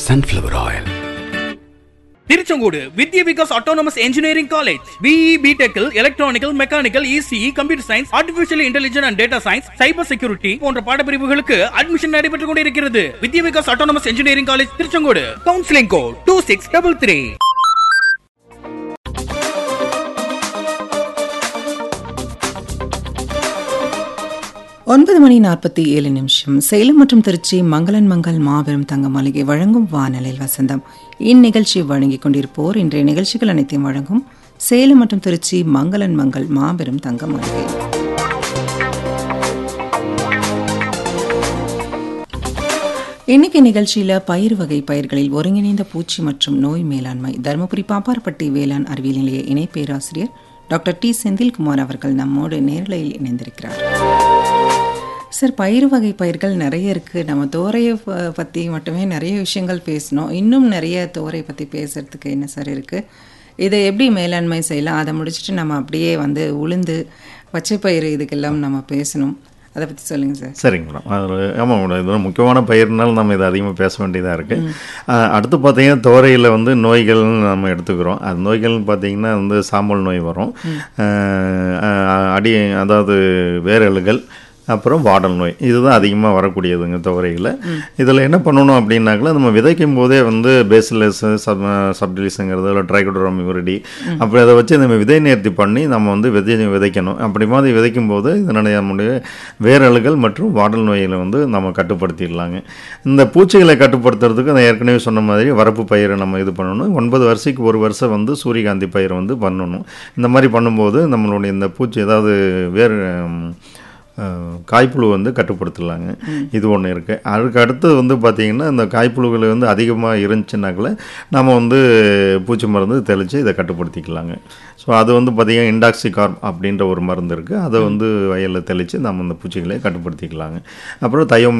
sunflower oil. Tiruchengode Vidya Vikas autonomous engineering college BE பிடெக்கில் electronical mechanical ECE computer science artificial intelligence and data science cyber security போன்ற பாடப்பிரிவுகளுக்கு admission நடைபெற்றுக் கொண்டிருக்கிறது Vidya Vikas autonomous engineering college Tiruchengode counselling code two six double three ஒன்பது மணி நாற்பத்தி ஏழு நிமிஷம் சேலம் மற்றும் திருச்சி மங்களன் மங்கள் மாபெரும் தங்க மாளிகை வழங்கும் வானலில் வசந்தம் இந்நிகழ்ச்சி வழங்கிக் கொண்டிருப்போர் இன்றைய நிகழ்ச்சிகள் அனைத்தையும் வழங்கும் சேலம் மற்றும் திருச்சி மங்களன் மங்கள் மாபெரும் தங்க மாளிகை இன்னைக்கு நிகழ்ச்சியில பயிர் வகை பயிர்களில் ஒருங்கிணைந்த பூச்சி மற்றும் நோய் மேலாண்மை தருமபுரி பாப்பாரப்பட்டி வேளாண் அறிவியல் நிலைய இணை பேராசிரியர் டாக்டர் டி செந்தில்குமார் அவர்கள் நம்மோடு நேரலையில் இணைந்திருக்கிறார் சார் பயிர் வகை பயிர்கள் நிறைய இருக்குது நம்ம தோரையை ப- பற்றி மட்டுமே நிறைய விஷயங்கள் பேசினோம் இன்னும் நிறைய தோரை பற்றி பேசுறதுக்கு என்ன சார் இருக்குது இதை எப்படி மேலாண்மை செய்யலாம் அதை முடிச்சுட்டு நம்ம அப்படியே வந்து உளுந்து பச்சை பயிர் இதுக்கெல்லாம் நம்ம பேசணும் அதை பற்றி சொல்லுங்கள் சார் சரிங்க மேடம் அது ஆமாம் மேடம் இது ஒரு முக்கியமான பயிர்னால நம்ம இதை அதிகமாக பேச வேண்டியதாக இருக்குது அடுத்து பார்த்தீங்கன்னா தோரையில் வந்து நோய்கள்னு நம்ம எடுத்துக்கிறோம் அது நோய்கள்னு பார்த்தீங்கன்னா வந்து சாம்பல் நோய் வரும் அஹ், அஹ், அடி அதாவது வேரலுகள் அப்புறம் வாடல் நோய் இதுதான் அதிகமாக வரக்கூடியதுங்க துவரையில் இதில் என்ன பண்ணணும் அப்படின்னாக்கல நம்ம விதைக்கும் போதே வந்து பேசிலஸ் சப் சப்டிலிஸுங்கிறது இல்லை ட்ரைகோட்ரோம் யூரிடி அப்படி அதை வச்சு நம்ம விதை நேர்த்தி பண்ணி நம்ம வந்து விதை விதைக்கணும் அப்படி மாதிரி விதைக்கும் போது இதனுடைய நம்முடைய வேரலுகள் மற்றும் வாடல் நோய்களை வந்து நம்ம கட்டுப்படுத்திடலாங்க இந்த பூச்சிகளை கட்டுப்படுத்துறதுக்கு நான் ஏற்கனவே சொன்ன மாதிரி வரப்பு பயிரை நம்ம இது பண்ணணும் ஒன்பது வருஷத்துக்கு ஒரு வருஷம் வந்து சூரியகாந்தி பயிரை வந்து பண்ணணும் இந்த மாதிரி பண்ணும்போது நம்மளுடைய இந்த பூச்சி ஏதாவது வேறு ம், அஹ், காய்ப்புழு வந்து கட்டுப்படுத்தலாங்க இது ஒன்று இருக்குது அதுக்கு அடுத்து வந்து பார்த்திங்கன்னா இந்த காய்ப்புழுகள் வந்து அதிகமாக இருந்துச்சுனாக்கல நம்ம வந்து பூச்சி மருந்து தெளித்து இதை கட்டுப்படுத்திக்கலாங்க ஸோ அது வந்து பார்த்திங்கன்னா இண்டாக்சிகார்ப் அப்படின்ற ஒரு மருந்து இருக்குது அதை வந்து வயலில் தெளித்து நம்ம இந்த பூச்சிகளை கட்டுப்படுத்திக்கலாங்க அப்புறம் தயம்